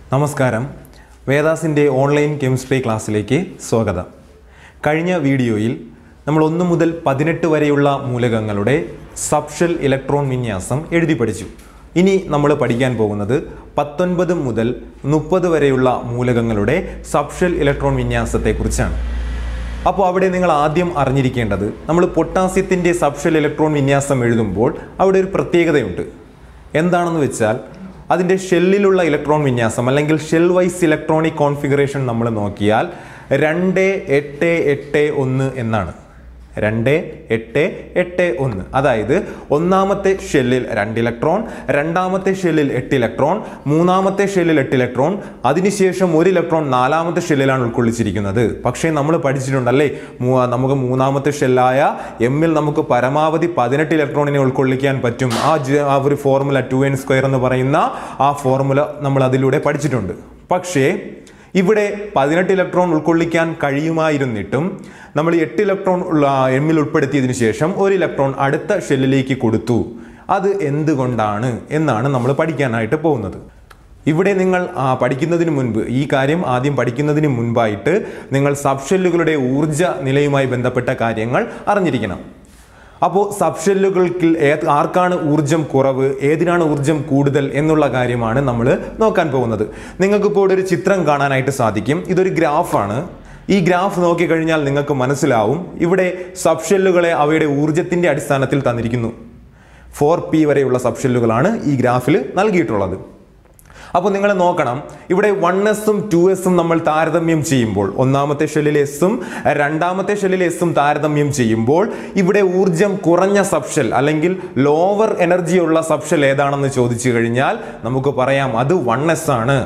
നമസ്കാരം വേദാസിൻ്റെ online chemistry ക്ലാസ്സിലേക്ക് സ്വാഗതം കഴിഞ്ഞ വീഡിയോയിൽ നമ്മൾ ഒന്ന് മുതൽ പതിനെട്ട് വരെയുള്ള മൂലകങ്ങളുടെ സബ്ഷൽ ഇലക്ട്രോൺ വിന്യാസം എഴുതി പഠിച്ചു ഇനി നമ്മൾ പഠിക്കാൻ പോകുന്നത് പത്തൊൻപത് മുതൽ മുപ്പത് വരെയുള്ള മൂലകങ്ങളുടെ സബ്ഷൽ ഇലക്ട്രോൺ വിന്യാസത്തെക്കുറിച്ചാണ് അപ്പോൾ അവിടെ നിങ്ങൾ ആദ്യം അറിഞ്ഞിരിക്കേണ്ടത് നമ്മൾ പൊട്ടാസ്യത്തിൻ്റെ സബ്ഷൽ ഇലക്ട്രോൺ വിന്യാസം എഴുതുമ്പോൾ അവിടെ ഒരു പ്രത്യേകതയുണ്ട് എന്താണെന്ന് വെച്ചാൽ അതിൻ്റെ ഷെല്ലിലുള്ള ഇലക്ട്രോൺ വിന്യാസം അല്ലെങ്കിൽ ഷെൽ വൈസ് ഇലക്ട്രോണിക് കോൺഫിഗറേഷൻ നമ്മൾ നോക്കിയാൽ രണ്ട് എട്ട് എട്ട് ഒന്ന് എന്നാണ് രണ്ട് എട്ട് എട്ട് ഒന്ന് അതായത് ഒന്നാമത്തെ ഷെല്ലിൽ രണ്ട് ഇലക്ട്രോൺ രണ്ടാമത്തെ ഷെല്ലിൽ എട്ട് ഇലക്ട്രോൺ മൂന്നാമത്തെ ഷെല്ലിൽ എട്ട് ഇലക്ട്രോൺ അതിനുശേഷം ഒരു ഇലക്ട്രോൺ നാലാമത്തെ ഷെല്ലിലാണ് ഉൾക്കൊള്ളിച്ചിരിക്കുന്നത് പക്ഷേ നമ്മൾ പഠിച്ചിട്ടുണ്ടല്ലേ മൂ- നമുക്ക് മൂന്നാമത്തെ ഷെല്ലായ എമ്മിൽ നമുക്ക് പരമാവധി പതിനെട്ട് ഇലക്ട്രോണിനെ ഉൾക്കൊള്ളിക്കാൻ പറ്റും ആ ജ- ആ ഒരു ഫോർമുല ടു എൻ സ്ക്വയർ എന്ന് പറയുന്ന ആ ഫോർമുല നമ്മൾ അതിലൂടെ പഠിച്ചിട്ടുണ്ട് പക്ഷേ ഇവിടെ പതിനെട്ട് ഇലക്ട്രോൺ ഉൾക്കൊള്ളിക്കാൻ കഴിയുമായിരുന്നിട്ടും നമ്മൾ എട്ട് ഇലക്ട്രോൺ ഉള്ള എമ്മിൽ ഉൾപ്പെടുത്തിയതിനു ശേഷം ഒരു ഇലക്ട്രോൺ അടുത്ത ഷെല്ലിലേക്ക് കൊടുത്തു അത് എന്തുകൊണ്ടാണ് എന്നാണ് നമ്മൾ പഠിക്കാനായിട്ട് പോകുന്നത് ഇവിടെ നിങ്ങൾ ആ, പഠിക്കുന്നതിന് മുൻപ് ഈ കാര്യം ആദ്യം പഠിക്കുന്നതിന് മുൻപായിട്ട് നിങ്ങൾ സബ്ഷെല്ലുകളുടെ ഊർജ നിലയുമായി ബന്ധപ്പെട്ട കാര്യങ്ങൾ അറിഞ്ഞിരിക്കണം അപ്പോൾ സബ്ഷെല്ലുകൾക്ക് ഏത് ആർക്കാണ് ഊർജം കുറവ് ഏതിനാണ് ഊർജം കൂടുതൽ എന്നുള്ള കാര്യമാണ് നമ്മൾ നോക്കാൻ പോകുന്നത് നിങ്ങൾക്കിപ്പോൾ ഇവിടെ ഒരു ചിത്രം കാണാനായിട്ട് സാധിക്കും ഇതൊരു ഗ്രാഫാണ് ഈ ഗ്രാഫ് നോക്കിക്കഴിഞ്ഞാൽ നിങ്ങൾക്ക് മനസ്സിലാവും ഇവിടെ സബ്ഷെല്ലുകളെ അവയുടെ ഊർജത്തിൻ്റെ അടിസ്ഥാനത്തിൽ തന്നിരിക്കുന്നു ഫോർ പി വരെയുള്ള സബ്ഷെല്ലുകളാണ് ഈ ഗ്രാഫിൽ നൽകിയിട്ടുള്ളത് അപ്പോൾ നിങ്ങൾ നോക്കണം ഇവിടെ വൺ എസും ടു എസും നമ്മൾ താരതമ്യം ചെയ്യുമ്പോൾ ഒന്നാമത്തെ ഷെല്ലിലെ എസും രണ്ടാമത്തെ ഷെല്ലിലെ എസും താരതമ്യം ചെയ്യുമ്പോൾ ഇവിടെ ഊർജം കുറഞ്ഞ സബ്ഷെൽ അല്ലെങ്കിൽ ലോവർ എനർജി ഉള്ള സബ്ഷെൽ ഏതാണെന്ന് ചോദിച്ചു കഴിഞ്ഞാൽ നമുക്ക് പറയാം അത് വൺ എസ് ആണ്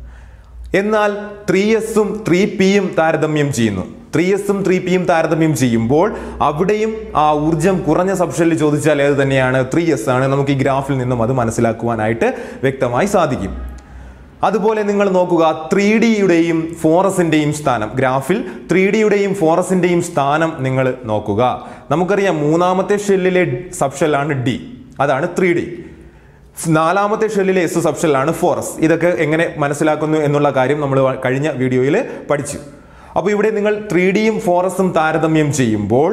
എന്നാൽ ത്രീ എസും ത്രീ പിയും താരതമ്യം ചെയ്യുന്നു ത്രീ എസും ത്രീ പിയും താരതമ്യം ചെയ്യുമ്പോൾ അവിടെയും ആ ഊർജം കുറഞ്ഞ സബ്ഷെല്ലിൽ ചോദിച്ചാൽ ഏത് തന്നെയാണ് ത്രീ എസ് ആണ് നമുക്ക് ഈ ഗ്രാഫിൽ നിന്നും അത് മനസ്സിലാക്കുവാനായിട്ട് വ്യക്തമായി സാധിക്കും അതുപോലെ നിങ്ങൾ നോക്കുക ത്രീ ഡിയുടെയും ഫോറസിന്റെയും സ്ഥാനം ഗ്രാഫിൽ ത്രീ ഡിയുടെയും ഫോറസിന്റെയും സ്ഥാനം നിങ്ങൾ നോക്കുക നമുക്കറിയാം മൂന്നാമത്തെ ഷെല്ലിലെ സബ്ഷെല്ലാണ് ഡി അതാണ് ത്രീ ഡി നാലാമത്തെ ഷെല്ലിലെ എസ് സബ്ഷെല്ലാണ് ഫോറസ് ഇതൊക്കെ എങ്ങനെ മനസ്സിലാക്കുന്നു എന്നുള്ള കാര്യം നമ്മൾ കഴിഞ്ഞ വീഡിയോയിൽ പഠിച്ചു അപ്പോൾ ഇവിടെ നിങ്ങൾ ത്രീ ഡിയും ഫോറസും താരതമ്യം ചെയ്യുമ്പോൾ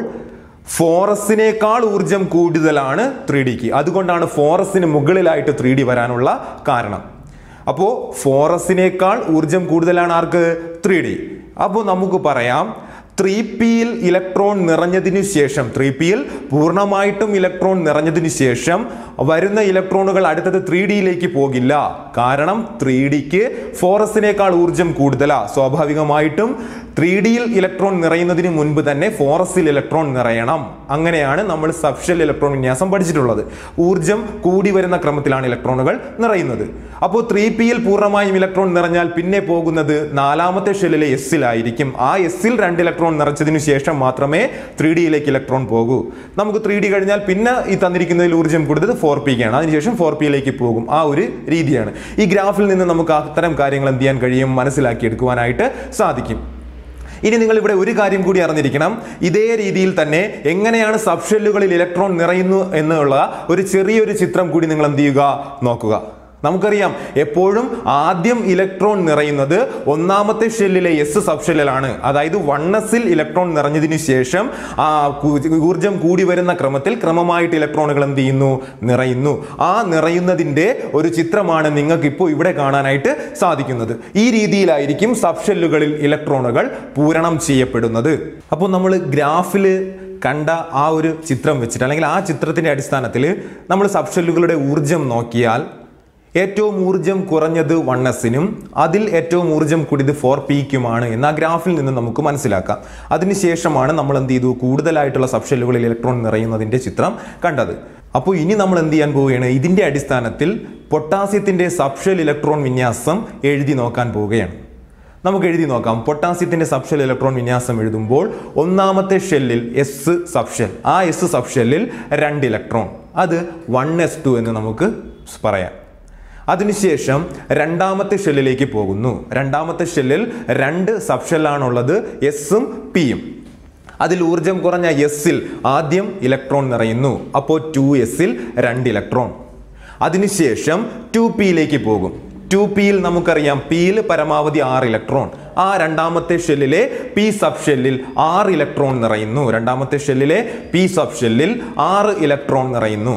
ഫോറസിനേക്കാൾ ഊർജം കൂടുതലാണ് ത്രീ ഡിക്ക് അതുകൊണ്ടാണ് ഫോറസിന് മുകളിലായിട്ട് ത്രീ ഡി വരാനുള്ള കാരണം അപ്പോൾ ഫോറസിനേക്കാൾ ഊർജം കൂടുതലാണ് ആർക്ക് ത്രീ ഡി അപ്പോൾ നമുക്ക് പറയാം ത്രീ പിയിൽ ഇലക്ട്രോൺ നിറഞ്ഞതിനു ശേഷം ത്രീ പിയിൽ പൂർണ്ണമായിട്ടും ഇലക്ട്രോൺ നിറഞ്ഞതിനു ശേഷം വരുന്ന ഇലക്ട്രോണുകൾ അടുത്തത് ത്രീ ഡിയിലേക്ക് പോകില്ല കാരണം ത്രീ ഡിക്ക് ഫോറസിനേക്കാൾ ഊർജം കൂടുതലാ സ്വാഭാവികമായിട്ടും ത്രീ ഡിയിൽ ഇലക്ട്രോൺ നിറയുന്നതിന് മുൻപ് തന്നെ ഫോറസിൽ ഇലക്ട്രോൺ നിറയണം അങ്ങനെയാണ് നമ്മൾ സബ്ഷൽ ഇലക്ട്രോൺ വിന്യാസം പഠിച്ചിട്ടുള്ളത് ഊർജം കൂടി വരുന്ന ക്രമത്തിലാണ് ഇലക്ട്രോണുകൾ നിറയുന്നത് അപ്പോൾ ത്രീ പിയിൽ പൂർണ്ണമായും ഇലക്ട്രോൺ നിറഞ്ഞാൽ പിന്നെ പോകുന്നത് നാലാമത്തെ ഷെല്ലിലെ എസ്സിലായിരിക്കും ആ എസ്സിൽ രണ്ട് ഇലക്ട്രോൺ നിറച്ചതിനു ശേഷം മാത്രമേ ത്രീ ഡിയിലേക്ക് ഇലക്ട്രോൺ പോകൂ നമുക്ക് ത്രീ ഡി കഴിഞ്ഞാൽ പിന്നെ ഈ തന്നിരിക്കുന്നതിൽ ഊർജ്ജം കൂടുതൽ ഫോർ പിക്കാണ് അതിനുശേഷം ഫോർ പിയിലേക്ക് പോകും ആ ഒരു രീതിയാണ് ഈ ഗ്രാഫിൽ നിന്ന് നമുക്ക് അത്തരം കാര്യങ്ങൾ എന്ത് ചെയ്യാൻ കഴിയും മനസ്സിലാക്കിയെടുക്കുവാനായിട്ട് സാധിക്കും ഇനി നിങ്ങൾ ഇവിടെ ഒരു കാര്യം കൂടി അറിഞ്ഞിരിക്കണം ഇതേ രീതിയിൽ തന്നെ എങ്ങനെയാണ് സബ്ഷെല്ലുകളിൽ ഇലക്ട്രോൺ നിറയുന്നു എന്നുള്ള ഒരു ചെറിയൊരു ചിത്രം കൂടി നിങ്ങൾ എന്ത് ചെയ്യുക നോക്കുക നമുക്കറിയാം എപ്പോഴും ആദ്യം ഇലക്ട്രോൺ നിറയുന്നത് ഒന്നാമത്തെ ഷെല്ലിലെ എസ് സബ്ഷെല്ലിലാണ് അതായത് വൺ എസിൽ ഇലക്ട്രോൺ നിറഞ്ഞതിന് ശേഷം ആ കു- ഊർജം കൂടി വരുന്ന ക്രമത്തിൽ ക്രമമായിട്ട് ഇലക്ട്രോണുകൾ എന്ത് ചെയ്യുന്നു നിറയുന്നു ആ നിറയുന്നതിന്റെ ഒരു ചിത്രമാണ് നിങ്ങൾക്ക് ഇപ്പോൾ ഇവിടെ കാണാനായിട്ട് സാധിക്കുന്നത് ഈ രീതിയിലായിരിക്കും സബ്ഷെല്ലുകളിൽ ഇലക്ട്രോണുകൾ പൂരണം ചെയ്യപ്പെടുന്നത് അപ്പോൾ നമ്മൾ ഗ്രാഫിൽ കണ്ട ആ ഒരു ചിത്രം വെച്ചിട്ട് അല്ലെങ്കിൽ ആ ചിത്രത്തിന്റെ അടിസ്ഥാനത്തിൽ നമ്മൾ സബ്ഷെല്ലുകളുടെ ഊർജം നോക്കിയാൽ ഏറ്റവും ഊർജം കുറഞ്ഞത് വൺ എസിനും അതിൽ ഏറ്റവും ഊർജം കൂടിയത് ഫോർ പിക്കുമാണ് എന്ന് ആ ഗ്രാഫിൽ നിന്ന് നമുക്ക് മനസ്സിലാക്കാം അതിനുശേഷമാണ് നമ്മൾ എന്ത് ചെയ്തു കൂടുതലായിട്ടുള്ള സബ്ഷെല്ലുകളിൽ ഇലക്ട്രോൺ നിറയുന്നതിന്റെ ചിത്രം കണ്ടത് അപ്പോൾ ഇനി നമ്മൾ എന്ത് ചെയ്യാൻ പോവുകയാണ് ഇതിന്റെ അടിസ്ഥാനത്തിൽ പൊട്ടാസ്യത്തിന്റെ സബ്ഷെൽ ഇലക്ട്രോൺ വിന്യാസം എഴുതി നോക്കാൻ പോവുകയാണ് നമുക്ക് എഴുതി നോക്കാം പൊട്ടാസ്യത്തിന്റെ സബ്ഷെൽ ഇലക്ട്രോൺ വിന്യാസം എഴുതുമ്പോൾ ഒന്നാമത്തെ ഷെല്ലിൽ എസ് സബ്ഷെൽ ആ എസ് സബ്ഷെല്ലിൽ രണ്ട് ഇലക്ട്രോൺ അത് വൺ എസ് ടു എന്ന് നമുക്ക് പറയാം അതിനുശേഷം രണ്ടാമത്തെ ഷെല്ലിലേക്ക് പോകുന്നു രണ്ടാമത്തെ ഷെല്ലിൽ രണ്ട് സബ്ഷെല്ലാണുള്ളത് എസും പിയും അതിൽ ഊർജം കുറഞ്ഞ എസിൽ ആദ്യം ഇലക്ട്രോൺ നിറയുന്നു അപ്പോൾ ടു എസിൽ രണ്ട് ഇലക്ട്രോൺ അതിനുശേഷം ടു പിയിലേക്ക് പോകും ടു പിയിൽ നമുക്കറിയാം പിയിൽ പരമാവധി ആറ് ഇലക്ട്രോൺ ആ രണ്ടാമത്തെ ഷെല്ലിലെ പി സബ് ഷെല്ലിൽ ആറ് ഇലക്ട്രോൺ നിറയുന്നു രണ്ടാമത്തെ ഷെല്ലിലെ പി സബ് ഷെല്ലിൽ ആറ് ഇലക്ട്രോൺ നിറയുന്നു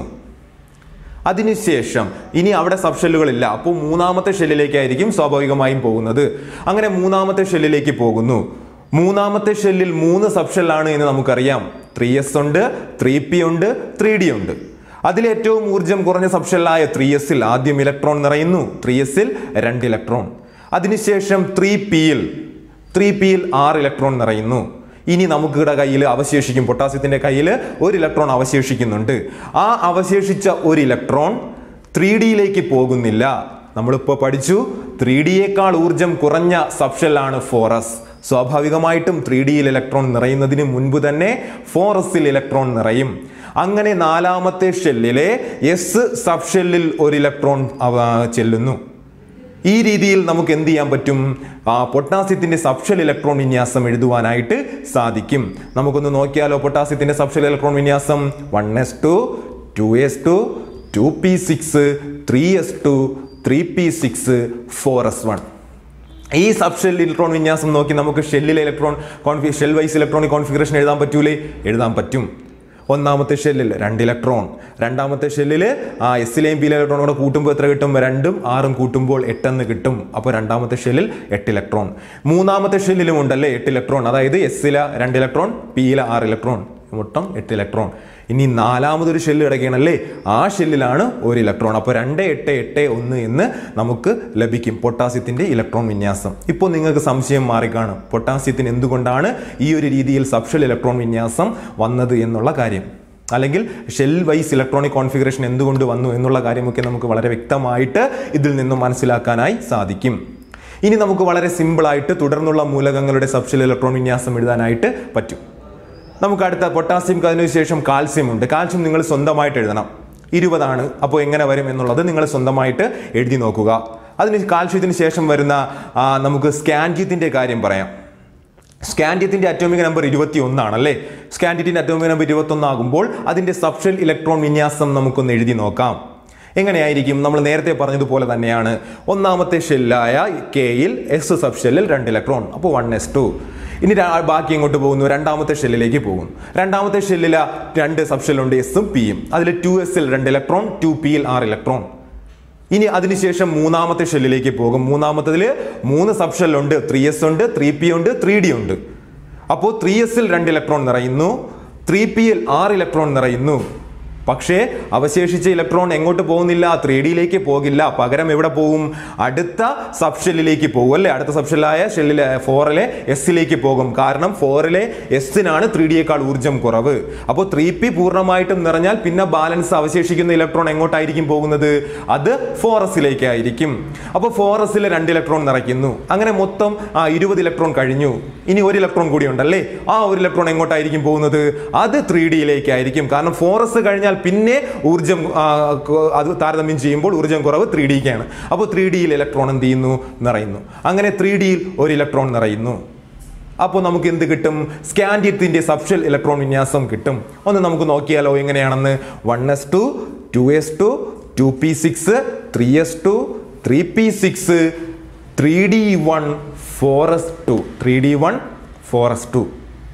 അതിനുശേഷം ഇനി അവിടെ സബ് ഷെല്ലുകളില്ല അപ്പോൾ മൂന്നാമത്തെ ഷെല്ലിലേക്കായിരിക്കും സ്വാഭാവികമായും പോകുന്നത് അങ്ങനെ മൂന്നാമത്തെ ഷെല്ലിലേക്ക് പോകുന്നു മൂന്നാമത്തെ ഷെല്ലിൽ മൂന്ന് സബ് ഷെല്ലാണ് എന്ന് നമുക്കറിയാം ത്രീ എസ് ഉണ്ട് ത്രീ പി ഉണ്ട് ത്രീ ഡി ഉണ്ട് അതിലേറ്റവും ഊർജ്ജം കുറഞ്ഞ സബ് ഷെല്ലായ ത്രീ എസിൽ ആദ്യം ഇലക്ട്രോൺ നിറയുന്നു ത്രീ എസിൽ രണ്ട് ഇലക്ട്രോൺ അതിനുശേഷം ത്രീ പിയിൽ ത്രീ പിയിൽ ആറ് ഇലക്ട്രോൺ നിറയുന്നു ഇനി നമുക്കിവിടെ കയ്യിൽ അവശേഷിക്കും പൊട്ടാസ്യത്തിന്റെ കയ്യിൽ ഒരു ഇലക്ട്രോൺ അവശേഷിക്കുന്നുണ്ട് ആ അവശേഷിച്ച ഒരു ഇലക്ട്രോൺ ത്രീ ഡിയിലേക്ക് പോകുന്നില്ല നമ്മളിപ്പോൾ പഠിച്ചു ത്രീ ഡിയേക്കാൾ ഊർജം കുറഞ്ഞ സബ്ഷെല്ലാണ് ഫോറസ് സ്വാഭാവികമായിട്ടും ത്രീ ഡിയിൽ ഇലക്ട്രോൺ നിറയുന്നതിന് മുൻപ് തന്നെ ഫോറസിൽ ഇലക്ട്രോൺ നിറയും അങ്ങനെ നാലാമത്തെ ഷെല്ലിലെ എസ് സബ് ഷെല്ലിൽ ഒരു ഇലക്ട്രോൺ അവ- ചെല്ലുന്നു ഈ രീതിയിൽ നമുക്ക് എന്ത് ചെയ്യാൻ പറ്റും ആ പൊട്ടാസ്യത്തിന്റെ സബ്ഷൽ ഇലക്ട്രോൺ വിന്യാസം എഴുതുവാനായിട്ട് സാധിക്കും നമുക്കൊന്ന് നോക്കിയാലോ പൊട്ടാസ്യത്തിന്റെ സബ്ഷൽ ഇലക്ട്രോൺ വിന്യാസം one S two two S two two P six three S two three P six four S one ഈ സബ് ഷെൽ ഇലക്ട്രോൺ വിന്യാസം നോക്കി നമുക്ക് ഷെല്ലിലെ ഇലക്ട്രോൺ കോൺഫി ഷെൽ വൈസ് ഇലക്ട്രോണിക് കോൺഫിഗറേഷൻ എഴുതാൻ പറ്റൂലേ എഴുതാൻ പറ്റും ഒന്നാമത്തെ ഷെല്ലിൽ രണ്ട് ഇലക്ട്രോൺ രണ്ടാമത്തെ ഷെല്ലിൽ ആ എസിലെയും ബിയിലെ ഇലക്ട്രോൺ കൂടെ കൂട്ടുമ്പോൾ എത്ര കിട്ടും രണ്ടും ആറും കൂട്ടുമ്പോൾ എട്ടെന്ന് കിട്ടും അപ്പോൾ രണ്ടാമത്തെ ഷെല്ലിൽ എട്ട് ഇലക്ട്രോൺ മൂന്നാമത്തെ ഷെല്ലിലും ഉണ്ടല്ലേ എട്ട് ഇലക്ട്രോൺ അതായത് എസിലെ രണ്ട് ഇലക്ട്രോൺ പിയിലെ ആറ് ഇലക്ട്രോൺ മൊത്തം എട്ട് ഇലക്ട്രോൺ ഇനി നാലാമതൊരു ഷെല്ല് കിടക്കുകയാണല്ലേ ആ ഷെല്ലിലാണ് ഒരു ഇലക്ട്രോൺ അപ്പോൾ രണ്ട് എട്ട് എട്ട് ഒന്ന് എന്ന് നമുക്ക് ലഭിക്കും പൊട്ടാസ്യത്തിന്റെ ഇലക്ട്രോൺ വിന്യാസം ഇപ്പോൾ നിങ്ങൾക്ക് സംശയം മാറിക്കാണും പൊട്ടാസ്യത്തിന് എന്തുകൊണ്ടാണ് ഈ ഒരു രീതിയിൽ സബ്ഷൽ ഇലക്ട്രോൺ വിന്യാസം വന്നത് എന്നുള്ള കാര്യം അല്ലെങ്കിൽ ഷെൽ വൈസ് ഇലക്ട്രോണിക് കോൺഫിഗറേഷൻ എന്തുകൊണ്ട് വന്നു എന്നുള്ള കാര്യമൊക്കെ നമുക്ക് വളരെ വ്യക്തമായിട്ട് ഇതിൽ നിന്നും മനസ്സിലാക്കാനായി സാധിക്കും ഇനി നമുക്ക് വളരെ സിമ്പിളായിട്ട് തുടർന്നുള്ള മൂലകങ്ങളുടെ സബ്ഷൽ ഇലക്ട്രോൺ വിന്യാസം എഴുതാനായിട്ട് പറ്റും നമുക്ക് അടുത്ത പൊട്ടാസ്യം അതിനു ശേഷം കാൽസ്യം ഉണ്ട് കാൽസ്യം നിങ്ങൾ സ്വന്തമായിട്ട് എഴുതണം ഇരുപതാണ് അപ്പോൾ എങ്ങനെ വരും എന്നുള്ളത് നിങ്ങൾ സ്വന്തമായിട്ട് എഴുതി നോക്കുക അതിന് കാൽസ്യത്തിന് ശേഷം വരുന്ന ആ, നമുക്ക് സ്കാൻജിയത്തിൻ്റെ കാര്യം പറയാം സ്കാൻഡിയത്തിന്റെ അറ്റോമിക് നമ്പർ ഇരുപത്തി ഒന്നാണല്ലേ സ്കാൻഡിയത്തിന്റെ അറ്റോമിക് നമ്പർ ഇരുപത്തി ഒന്നാകുമ്പോൾ അതിന്റെ സബ്ഷൽ ഇലക്ട്രോൺ വിന്യാസം നമുക്കൊന്ന് എഴുതി നോക്കാം എങ്ങനെയായിരിക്കും നമ്മൾ നേരത്തെ പറഞ്ഞതുപോലെ തന്നെയാണ് ഒന്നാമത്തെ ഷെല്ലായ കെയിൽ എസ് സബ് ഷെല്ലിൽ രണ്ട് ഇലക്ട്രോൺ അപ്പോൾ വൺ എസ് ടു ഇനി രാ- ബാക്കി എങ്ങോട്ട് പോകുന്നു രണ്ടാമത്തെ ഷെല്ലിലേക്ക് പോകും രണ്ടാമത്തെ ഷെല്ലിൽ രണ്ട് സബ് ഷെല്ലുണ്ട് എസും പിയും അതിൽ ടു എസിൽ രണ്ട് ഇലക്ട്രോൺ ടു പിയിൽ ആറ് ഇലക്ട്രോൺ ഇനി അതിനുശേഷം മൂന്നാമത്തെ ഷെല്ലിലേക്ക് പോകും മൂന്നാമത്തതിൽ മൂന്ന് സബ് ഷെല്ലുണ്ട് ത്രീ എസ് ഉണ്ട് ത്രീ പി ഉണ്ട് ത്രീ ഡി ഉണ്ട് അപ്പോൾ ത്രീ എസിൽ രണ്ട് ഇലക്ട്രോൺ നിറയുന്നു ത്രീ പിയിൽ ആറ് ഇലക്ട്രോൺ നിറയുന്നു പക്ഷേ അവശേഷിച്ച ഇലക്ട്രോൺ എങ്ങോട്ട് പോകുന്നില്ല ത്രീ ഡിയിലേക്ക് പോകില്ല പകരം എവിടെ പോകും അടുത്ത സബ് ഷെല്ലിലേക്ക് പോകും അല്ലേ അടുത്ത സബ് ഷെല്ലായ ഷെല്ലിലെ ഫോറിലെ എസിലേക്ക് പോകും കാരണം ഫോറിലെ എസിനാണ് ത്രീ ഡിയേക്കാൾ ഊർജ്ജം കുറവ് അപ്പോൾ ത്രീ പി പൂർണ്ണമായിട്ടും നിറഞ്ഞാൽ പിന്നെ ബാലൻസ് അവശേഷിക്കുന്ന ഇലക്ട്രോൺ എങ്ങോട്ടായിരിക്കും പോകുന്നത് അത് ഫോറസിലേക്കായിരിക്കും അപ്പോൾ ഫോറസിൽ രണ്ട് ഇലക്ട്രോൺ നിറയ്ക്കുന്നു അങ്ങനെ മൊത്തം ആ ഇരുപത് ഇലക്ട്രോൺ കഴിഞ്ഞു ഇനി ഒരു ഇലക്ട്രോൺ കൂടി ഉണ്ടല്ലേ ആ ഒരു ഇലക്ട്രോൺ എങ്ങോട്ടായിരിക്കും പോകുന്നത് അത് ത്രീ ഡിയിലേക്കായിരിക്കും കാരണം ഫോറസ് കഴിഞ്ഞാൽ പിന്നെ ഊർജ്ജം ആ, ക- അത് താരതമ്യം ചെയ്യുമ്പോൾ ഊർജ്ജം കുറവ് ത്രീ ഡിക്കാണ് അപ്പോൾ ത്രീ ഡിയിൽ ഇലക്ട്രോൺ എന്ത് ചെയ്യുന്നു നിറയുന്നു അങ്ങനെ ത്രീ ഡിയിൽ ഒരു ഇലക്ട്രോൺ നിറയുന്നു അപ്പോൾ നമുക്ക് എന്ത് കിട്ടും സ്കാൻഡിയത്തിന്റെ സബ്ഷൽ ഇലക്ട്രോൺ വിന്യാസം കിട്ടും ഒന്ന് നമുക്ക് നോക്കിയാലോ എങ്ങനെയാണെന്ന് one S two two S two two P six three S two three P six three D one four S two three D one four S two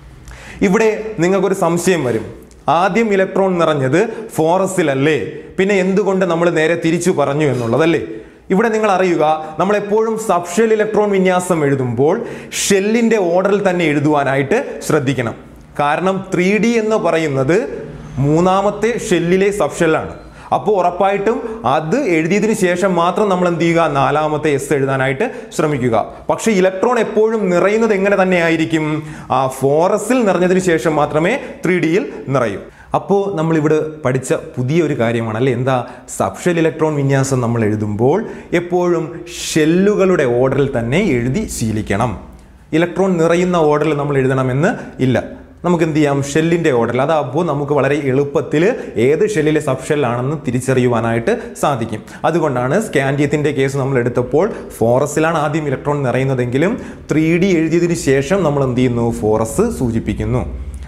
ഇവിടെ നിങ്ങൾക്കൊരു സംശയം വരും ആദ്യം ഇലക്ട്രോൺ നിറഞ്ഞത് ഫോറസിലല്ലേ പിന്നെ എന്തുകൊണ്ട് നമ്മൾ നേരെ തിരിച്ചു പറഞ്ഞു എന്നുള്ളതല്ലേ ഇവിടെ നിങ്ങൾ അറിയുക നമ്മൾ എപ്പോഴും സബ്ഷെൽ ഇലക്ട്രോൺ വിന്യാസം എഴുതുമ്പോൾ ഷെല്ലിന്റെ ഓർഡറിൽ തന്നെ എഴുതുവാനായിട്ട് ശ്രദ്ധിക്കണം കാരണം ത്രീ ഡി എന്ന് പറയുന്നത് മൂന്നാമത്തെ ഷെല്ലിലെ സബ്ഷെല്ലാണ് അപ്പോൾ ഉറപ്പായിട്ടും അത് എഴുതിയതിന് ശേഷം മാത്രം നമ്മൾ എന്ത് ചെയ്യുക നാലാമത്തെ എസ് എഴുതാനായിട്ട് ശ്രമിക്കുക പക്ഷേ ഇലക്ട്രോൺ എപ്പോഴും നിറയുന്നത് എങ്ങനെ തന്നെ ആയിരിക്കും ആ ഫോറസിൽ നിറഞ്ഞതിന് ശേഷം മാത്രമേ ത്രീ ഡിയിൽ നിറയൂ അപ്പോൾ നമ്മളിവിടെ പഠിച്ച പുതിയൊരു കാര്യമാണ് അല്ലേ എന്താ സബ്ഷെൽ ഇലക്ട്രോൺ വിന്യാസം നമ്മൾ എഴുതുമ്പോൾ എപ്പോഴും ഷെല്ലുകളുടെ ഓർഡറിൽ തന്നെ എഴുതി ശീലിക്കണം ഇലക്ട്രോൺ നിറയുന്ന ഓർഡറിൽ നമ്മൾ എഴുതണമെന്ന് ഇല്ല നമുക്ക് എന്ത് ചെയ്യാം ഷെല്ലിന്റെ ഓർഡറിൽ അതാകുമ്പോൾ നമുക്ക് വളരെ എളുപ്പത്തിൽ ഏത് ഷെല്ലിലെ സബ് ഷെല്ലാണെന്ന് തിരിച്ചറിയുവാനായിട്ട് സാധിക്കും അതുകൊണ്ടാണ് സ്കാൻഡിയത്തിന്റെ കേസ് നമ്മൾ എടുത്തപ്പോൾ ഫോറസിലാണ് ആദ്യം ഇലക്ട്രോൺ നിറയുന്നതെങ്കിലും ത്രീ ഡി എഴുതിയതിന് ശേഷം നമ്മൾ എന്ത് ചെയ്യുന്നു ഫോറസ് സൂചിപ്പിക്കുന്നു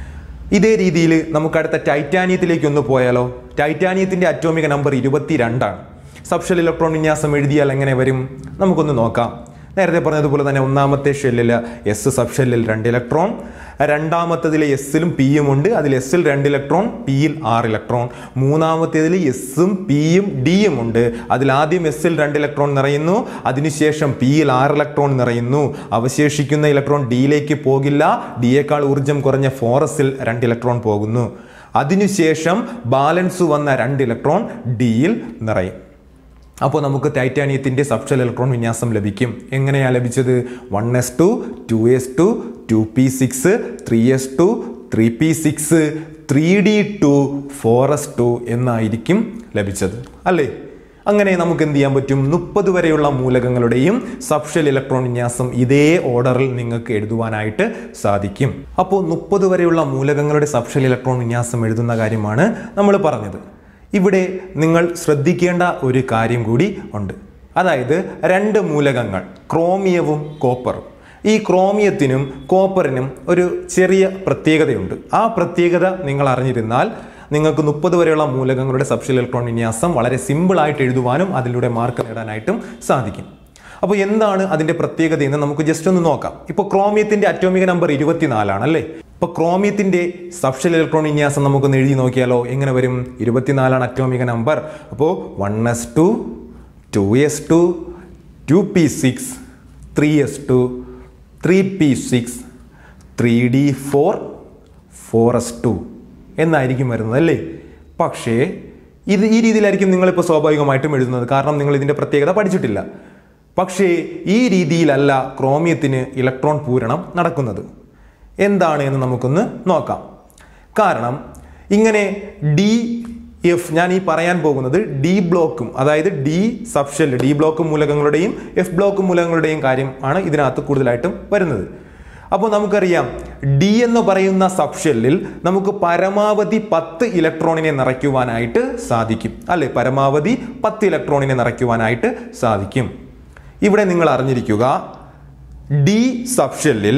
ഇതേ രീതിയിൽ നമുക്ക് അടുത്ത ടൈറ്റാനിയത്തിലേക്ക് ഒന്ന് പോയാലോ ടൈറ്റാനിയത്തിന്റെ അറ്റോമിക നമ്പർ ഇരുപത്തി രണ്ടാണ് സബ്ഷെൽ ഇലക്ട്രോൺ വിന്യാസം എഴുതിയാൽ എങ്ങനെ വരും നമുക്കൊന്ന് നോക്കാം നേരത്തെ പറഞ്ഞതുപോലെ തന്നെ ഒന്നാമത്തെ ഷെല്ലിൽ എസ് സബ് ഷെല്ലിൽ രണ്ട് ഇലക്ട്രോൺ രണ്ടാമത്തതിൽ എസ്സിലും പിയും ഉണ്ട് അതിൽ എസ്സിൽ രണ്ട് ഇലക്ട്രോൺ പിയിൽ ആറ് ഇലക്ട്രോൺ മൂന്നാമത്തേതിൽ എസ്സും പിയും ഡിയും ഉണ്ട് അതിൽ ആദ്യം എസ്സിൽ രണ്ട് ഇലക്ട്രോൺ നിറയുന്നു അതിനുശേഷം പിയിൽ ആറ് ഇലക്ട്രോൺ നിറയുന്നു അവശേഷിക്കുന്ന ഇലക്ട്രോൺ ഡിയിലേക്ക് പോകില്ല ഡിയേക്കാൾ ഊർജ്ജം കുറഞ്ഞ ഫോറസിൽ രണ്ട് ഇലക്ട്രോൺ പോകുന്നു അതിനുശേഷം ബാലൻസ് വന്ന രണ്ട് ഇലക്ട്രോൺ ഡിയിൽ നിറയും അപ്പോൾ നമുക്ക് ടൈറ്റാനിയത്തിൻ്റെ സബ്ഷൽ ഇലക്ട്രോൺ വിന്യാസം ലഭിക്കും എങ്ങനെയാണ് ലഭിച്ചത് one S two two S two two P six three S two three P six three D two four S two എന്നായിരിക്കും ലഭിച്ചത് അല്ലേ അങ്ങനെ നമുക്ക് എന്ത് ചെയ്യാൻ പറ്റും മുപ്പത് വരെയുള്ള മൂലകങ്ങളുടെയും സബ്ഷൽ ഇലക്ട്രോൺ വിന്യാസം ഇതേ ഓർഡറിൽ നിങ്ങൾക്ക് എഴുതുവാനായിട്ട് സാധിക്കും അപ്പോൾ മുപ്പത് വരെയുള്ള മൂലകങ്ങളുടെ സബ്ഷൽ ഇലക്ട്രോൺ വിന്യാസം എഴുതുന്ന കാര്യമാണ് നമ്മൾ പറഞ്ഞത് ഇവിടെ നിങ്ങൾ ശ്രദ്ധിക്കേണ്ട ഒരു കാര്യം കൂടി ഉണ്ട് അതായത് രണ്ട് മൂലകങ്ങൾ ക്രോമിയവും കോപ്പറും ഈ ക്രോമിയത്തിനും കോപ്പറിനും ഒരു ചെറിയ പ്രത്യേകതയുണ്ട് ആ പ്രത്യേകത നിങ്ങൾ അറിഞ്ഞിരുന്നാൽ നിങ്ങൾക്ക് മുപ്പത് വരെയുള്ള മൂലകങ്ങളുടെ സബ്ഷൽ ഇലക്ട്രോൺ വിന്യാസം വളരെ സിമ്പിളായിട്ട് എഴുതുവാനും അതിലൂടെ മാർക്ക് നേടാനായിട്ടും സാധിക്കും അപ്പോൾ എന്താണ് അതിന്റെ പ്രത്യേകത എന്ന് നമുക്ക് ജസ്റ്റ് ഒന്ന് നോക്കാം ഇപ്പോൾ ക്രോമിയത്തിന്റെ അറ്റോമിക നമ്പർ ഇരുപത്തിനാലാണ് അല്ലേ ഇപ്പോൾ ക്രോമിയത്തിന്റെ സബ്ഷൽ ഇലക്ട്രോൺ വിന്യാസം നമുക്കൊന്ന് എഴുതി നോക്കിയാലോ എങ്ങനെ വരും ഇരുപത്തിനാലാണ് അറ്റോമിക നമ്പർ അപ്പോൾ one S two two S two two P six three S two three P six three D four four S two എന്നായിരിക്കും വരുന്നത് അല്ലേ പക്ഷേ ഇത് ഈ രീതിയിലായിരിക്കും നിങ്ങളിപ്പോൾ സ്വാഭാവികമായിട്ടും എഴുതുന്നത് കാരണം നിങ്ങൾ ഇതിൻ്റെ പ്രത്യേകത പഠിച്ചിട്ടില്ല പക്ഷേ ഈ രീതിയിലല്ല ക്രോമിയത്തിന് ഇലക്ട്രോൺ പൂരണം നടക്കുന്നത് എന്താണ് എന്ന് നമുക്കൊന്ന് നോക്കാം കാരണം ഇങ്ങനെ ഡി എഫ് ഞാൻ ഈ പറയാൻ പോകുന്നത് ഡി ബ്ലോക്കും അതായത് ഡി സബ്ഷെൽ ഡി ബ്ലോക്ക് മൂലകങ്ങളുടെയും എഫ് ബ്ലോക്ക് മൂലകങ്ങളുടെയും കാര്യം ആണ് ഇതിനകത്ത് കൂടുതലായിട്ടും വരുന്നത് അപ്പോൾ നമുക്കറിയാം ഡി എന്ന് പറയുന്ന സബ്ഷെല്ലിൽ നമുക്ക് പരമാവധി പത്ത് ഇലക്ട്രോണിനെ നിറയ്ക്കുവാനായിട്ട് സാധിക്കും അല്ലെ പരമാവധി പത്ത് ഇലക്ട്രോണിനെ നിറയ്ക്കുവാനായിട്ട് സാധിക്കും ഇവിടെ നിങ്ങൾ അറിഞ്ഞിരിക്കുക ഡി സബ്ഷെല്ലിൽ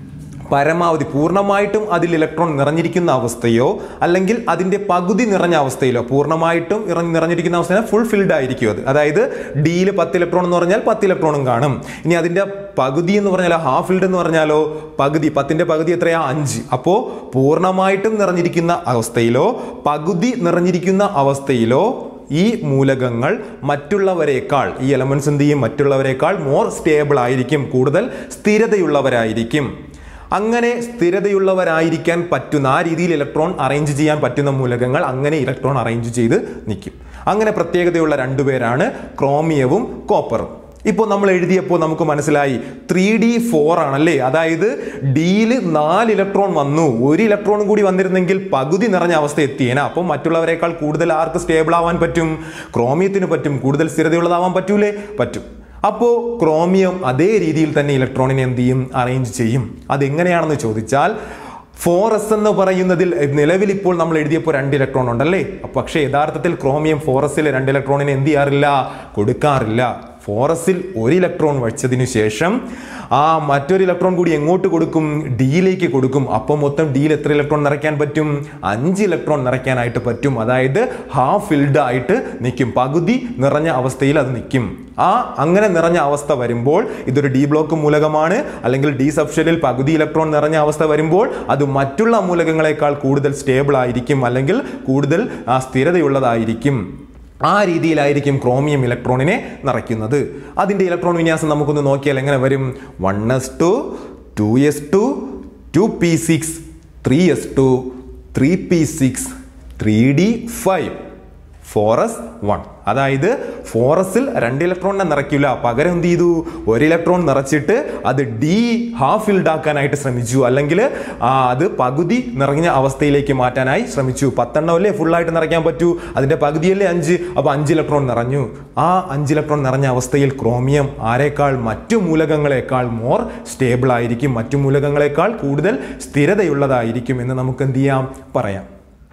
പരമാവധി പൂർണ്ണമായിട്ടും അതിൽ ഇലക്ട്രോൺ നിറഞ്ഞിരിക്കുന്ന അവസ്ഥയോ അല്ലെങ്കിൽ അതിൻ്റെ പകുതി നിറഞ്ഞ അവസ്ഥയിലോ പൂർണ്ണമായിട്ടും ഇറ- നിറഞ്ഞിരിക്കുന്ന അവസ്ഥയിൽ ഫുൾ ഫിൽഡ് ആയിരിക്കും അത് അതായത് ഡിയിൽ പത്ത് ഇലക്ട്രോൺ എന്ന് പറഞ്ഞാൽ പത്ത് ഇലക്ട്രോണും കാണും ഇനി അതിൻ്റെ പകുതി എന്ന് പറഞ്ഞാൽ ഹാഫ് ഫിൽഡ് എന്ന് പറഞ്ഞാലോ പകുതി പത്തിൻ്റെ പകുതി എത്രയാ അഞ്ച് അപ്പോൾ പൂർണ്ണമായിട്ടും നിറഞ്ഞിരിക്കുന്ന അവസ്ഥയിലോ പകുതി നിറഞ്ഞിരിക്കുന്ന അവസ്ഥയിലോ ഈ മൂലകങ്ങൾ മറ്റുള്ളവരെക്കാൾ ഈ എലമെന്റ്സ് എന്ത് ചെയ്യും മറ്റുള്ളവരെക്കാൾ മോർ സ്റ്റേബിൾ ആയിരിക്കും കൂടുതൽ സ്ഥിരതയുള്ളവരായിരിക്കും അങ്ങനെ സ്ഥിരതയുള്ളവരായിരിക്കാൻ പറ്റുന്ന ആ രീതിയിൽ ഇലക്ട്രോൺ അറേഞ്ച് ചെയ്യാൻ പറ്റുന്ന മൂലകങ്ങൾ അങ്ങനെ ഇലക്ട്രോൺ അറേഞ്ച് ചെയ്ത് നിൽക്കും അങ്ങനെ പ്രത്യേകതയുള്ള രണ്ടുപേരാണ് ക്രോമിയവും കോപ്പറും ഇപ്പോൾ നമ്മൾ എഴുതിയപ്പോൾ നമുക്ക് മനസ്സിലായി ത്രീ ഡി ഫോർ ആണല്ലേ അതായത് ഡിയിൽ നാല് ഇലക്ട്രോൺ വന്നു ഒരു ഇലക്ട്രോൺ കൂടി വന്നിരുന്നെങ്കിൽ പകുതി നിറഞ്ഞ അവസ്ഥ എത്തിയേന അപ്പോൾ മറ്റുള്ളവരെക്കാൾ കൂടുതൽ ആർക്ക് സ്റ്റേബിൾ ആവാൻ പറ്റും ക്രോമിയത്തിന് പറ്റും കൂടുതൽ സ്ഥിരതയുള്ളതാവാൻ പറ്റൂലേ പറ്റും അപ്പോൾ ക്രോമിയം അതേ രീതിയിൽ തന്നെ ഇലക്ട്രോണിനെ എന്ത് ചെയ്യും അറേഞ്ച് ചെയ്യും അതെങ്ങനെയാണെന്ന് ചോദിച്ചാൽ ഫോർ എസ് എന്ന് പറയുന്നതിൽ നിലവിൽ ഇപ്പോൾ നമ്മൾ എഴുതിയപ്പോൾ രണ്ട് ഇലക്ട്രോൺ ഉണ്ടല്ലേ പക്ഷേ യഥാർത്ഥത്തിൽ ക്രോമിയം ഫോറസിൽ രണ്ട് ഇലക്ട്രോണിനെ എന്ത് ചെയ്യാറില്ല കൊടുക്കാറില്ല ഫോറസിൽ ഒരു ഇലക്ട്രോൺ വെച്ചതിന് ശേഷം ആ മറ്റൊരു ഇലക്ട്രോൺ കൂടി എങ്ങോട്ട് കൊടുക്കും ഡിയിലേക്ക് കൊടുക്കും അപ്പോൾ മൊത്തം ഡിയിൽ എത്ര ഇലക്ട്രോൺ നിറയ്ക്കാൻ പറ്റും അഞ്ച് ഇലക്ട്രോൺ നിറയ്ക്കാനായിട്ട് പറ്റും അതായത് ഹാഫ് ഫിൽഡ് ആയിട്ട് നിൽക്കും പകുതി നിറഞ്ഞ അവസ്ഥയിൽ അത് നിൽക്കും ആ അങ്ങനെ നിറഞ്ഞ അവസ്ഥ വരുമ്പോൾ ഇതൊരു ഡി ബ്ലോക്ക് മൂലകമാണ് അല്ലെങ്കിൽ ഡി സബ്ഷനിൽ പകുതി ഇലക്ട്രോൺ നിറഞ്ഞ അവസ്ഥ വരുമ്പോൾ അത് മറ്റുള്ള മൂലകങ്ങളെക്കാൾ കൂടുതൽ സ്റ്റേബിൾ ആയിരിക്കും അല്ലെങ്കിൽ കൂടുതൽ ആ, സ്ഥിരതയുള്ളതായിരിക്കും ആ രീതിയിലായിരിക്കും ക്രോമിയം ഇലക്ട്രോണിനെ നിറയ്ക്കുന്നത് അതിൻ്റെ ഇലക്ട്രോൺ വിന്യാസം നമുക്കൊന്ന് നോക്കിയാൽ എങ്ങനെ വരും one S two two S two two P six three S two three P six three D five four S one അതായത് ഫോറസിൽ രണ്ട് ഇലക്ട്രോണിനെ നിറയ്ക്കില്ല പകരം എന്ത് ചെയ്തു ഒരു ഇലക്ട്രോൺ നിറച്ചിട്ട് അത് ഡി ഹാഫ് ഫിൽഡ് ആക്കാനായിട്ട് ശ്രമിച്ചു അല്ലെങ്കിൽ ആ, അത് പകുതി നിറഞ്ഞ അവസ്ഥയിലേക്ക് മാറ്റാനായി ശ്രമിച്ചു പത്തെണ്ണം അല്ലേ ഫുള്ളായിട്ട് നിറയ്ക്കാൻ പറ്റൂ അതിന്റെ പകുതിയല്ലേ അഞ്ച് അപ്പോൾ അഞ്ച് ഇലക്ട്രോൺ നിറഞ്ഞു ആ അഞ്ച് ഇലക്ട്രോൺ നിറഞ്ഞ അവസ്ഥയിൽ ക്രോമിയം ആരേക്കാൾ മറ്റു മൂലകങ്ങളെക്കാൾ മോർ സ്റ്റേബിൾ ആയിരിക്കും മറ്റു മൂലകങ്ങളെക്കാൾ കൂടുതൽ സ്ഥിരതയുള്ളതായിരിക്കും എന്ന് നമുക്ക് എന്ത് ചെയ്യാം പറയാം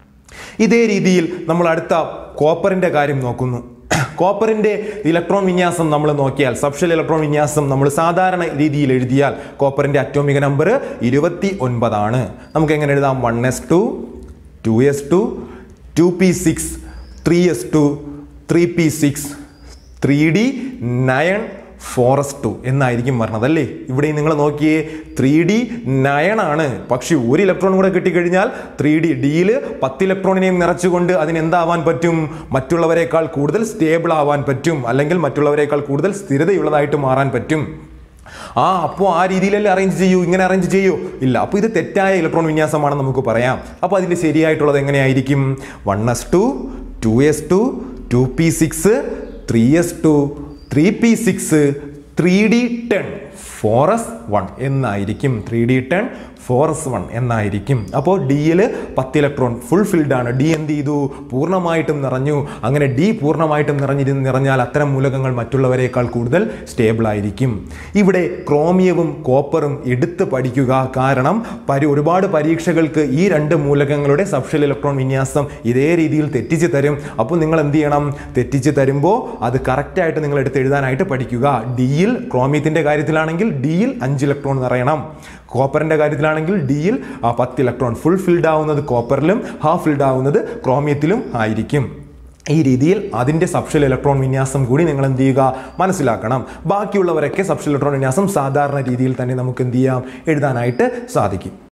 ഇതേ രീതിയിൽ നമ്മൾ അടുത്ത കോപ്പറിന്റെ കാര്യം നോക്കുന്നു കോപ്പറിന്റെ ഇലക്ട്രോൺ വിന്യാസം നമ്മൾ നോക്കിയാൽ സബ്ഷൽ ഇലക്ട്രോൺ വിന്യാസം നമ്മൾ സാധാരണ രീതിയിൽ എഴുതിയാൽ കോപ്പറിന്റെ അറ്റോമിക നമ്പർ ഇരുപത്തി ഒൻപതാണ് നമുക്ക് എങ്ങനെ എഴുതാം one S two two S two two P six three S two three P six three D nine four S two എന്നായിരിക്കും പറഞ്ഞത് അല്ലേ ഇവിടെ നിങ്ങൾ നോക്കിയേ ത്രീ ഡി നയൺ ആണ് പക്ഷെ ഒരു ഇലക്ട്രോൺ കൂടെ കിട്ടിക്കഴിഞ്ഞാൽ ത്രീ ഡി ഡിയിൽ പത്ത് ഇലക്ട്രോണിനെയും നിറച്ചുകൊണ്ട് അതിന് എന്താവാൻ പറ്റും മറ്റുള്ളവരെക്കാൾ കൂടുതൽ സ്റ്റേബിൾ ആവാൻ പറ്റും അല്ലെങ്കിൽ മറ്റുള്ളവരെക്കാൾ കൂടുതൽ സ്ഥിരതയുള്ളതായിട്ട് മാറാൻ പറ്റും ആ അപ്പോൾ ആ രീതിയിലല്ലേ അറേഞ്ച് ചെയ്യൂ ഇങ്ങനെ അറേഞ്ച് ചെയ്യൂ ഇല്ല അപ്പോൾ ഇത് തെറ്റായ ഇലക്ട്രോൺ വിന്യാസമാണെന്ന് നമുക്ക് പറയാം അപ്പോൾ അതിൻ്റെ ശരിയായിട്ടുള്ളത് എങ്ങനെയായിരിക്കും one S two two S two two P six three S two three P six three D ten four S one എന്നായിരിക്കും three D ten four S one എന്നായിരിക്കും അപ്പോൾ ഡിയിൽ പത്ത് ഇലക്ട്രോൺ ഫുൾ ഫിൽഡ് ആണ് ഡി എന്ത് ചെയ്തു പൂർണ്ണമായിട്ടും നിറഞ്ഞു അങ്ങനെ ഡി പൂർണ്ണമായിട്ടും നിറഞ്ഞിരുന്ന് നിറഞ്ഞാൽ അത്തരം മൂലകങ്ങൾ മറ്റുള്ളവരെക്കാൾ കൂടുതൽ സ്റ്റേബിൾ ആയിരിക്കും ഇവിടെ ക്രോമിയവും കോപ്പറും എടുത്ത് പഠിക്കുക കാരണം പരി ഒരുപാട് പരീക്ഷകൾക്ക് ഈ രണ്ട് മൂലകങ്ങളുടെ സബ്ഷൽ ഇലക്ട്രോൺ വിന്യാസം ഇതേ രീതിയിൽ തെറ്റിച്ച് തരും അപ്പോൾ നിങ്ങൾ എന്ത് ചെയ്യണം തെറ്റിച്ച് തരുമ്പോൾ അത് കറക്റ്റായിട്ട് നിങ്ങൾ എടുത്ത് എഴുതാനായിട്ട് പഠിക്കുക ഡിയിൽ ക്രോമിയത്തിൻ്റെ കാര്യത്തിലാണെങ്കിൽ ഡിയിൽ അഞ്ച് ഇലക്ട്രോൺ നിറയണം കോപ്പറിൻ്റെ കാര്യത്തിലാണെങ്കിൽ ഡിയിൽ ആ പത്ത് ഇലക്ട്രോൺ ഫുൾ ഫിൽഡ് ആവുന്നത് കോപ്പറിലും ഹാഫ് ഫിൽഡ് ആവുന്നത് ക്രോമിയത്തിലും ആയിരിക്കും ഈ രീതിയിൽ അതിൻ്റെ സബ്ഷൽ ഇലക്ട്രോൺ വിന്യാസം കൂടി നിങ്ങൾ എന്ത് ചെയ്യുക മനസ്സിലാക്കണം ബാക്കിയുള്ളവരൊക്കെ സബ്ഷൽ ഇലക്ട്രോൺ വിന്യാസം സാധാരണ രീതിയിൽ തന്നെ നമുക്ക് എന്ത് ചെയ്യാം എഴുതാനായിട്ട് സാധിക്കും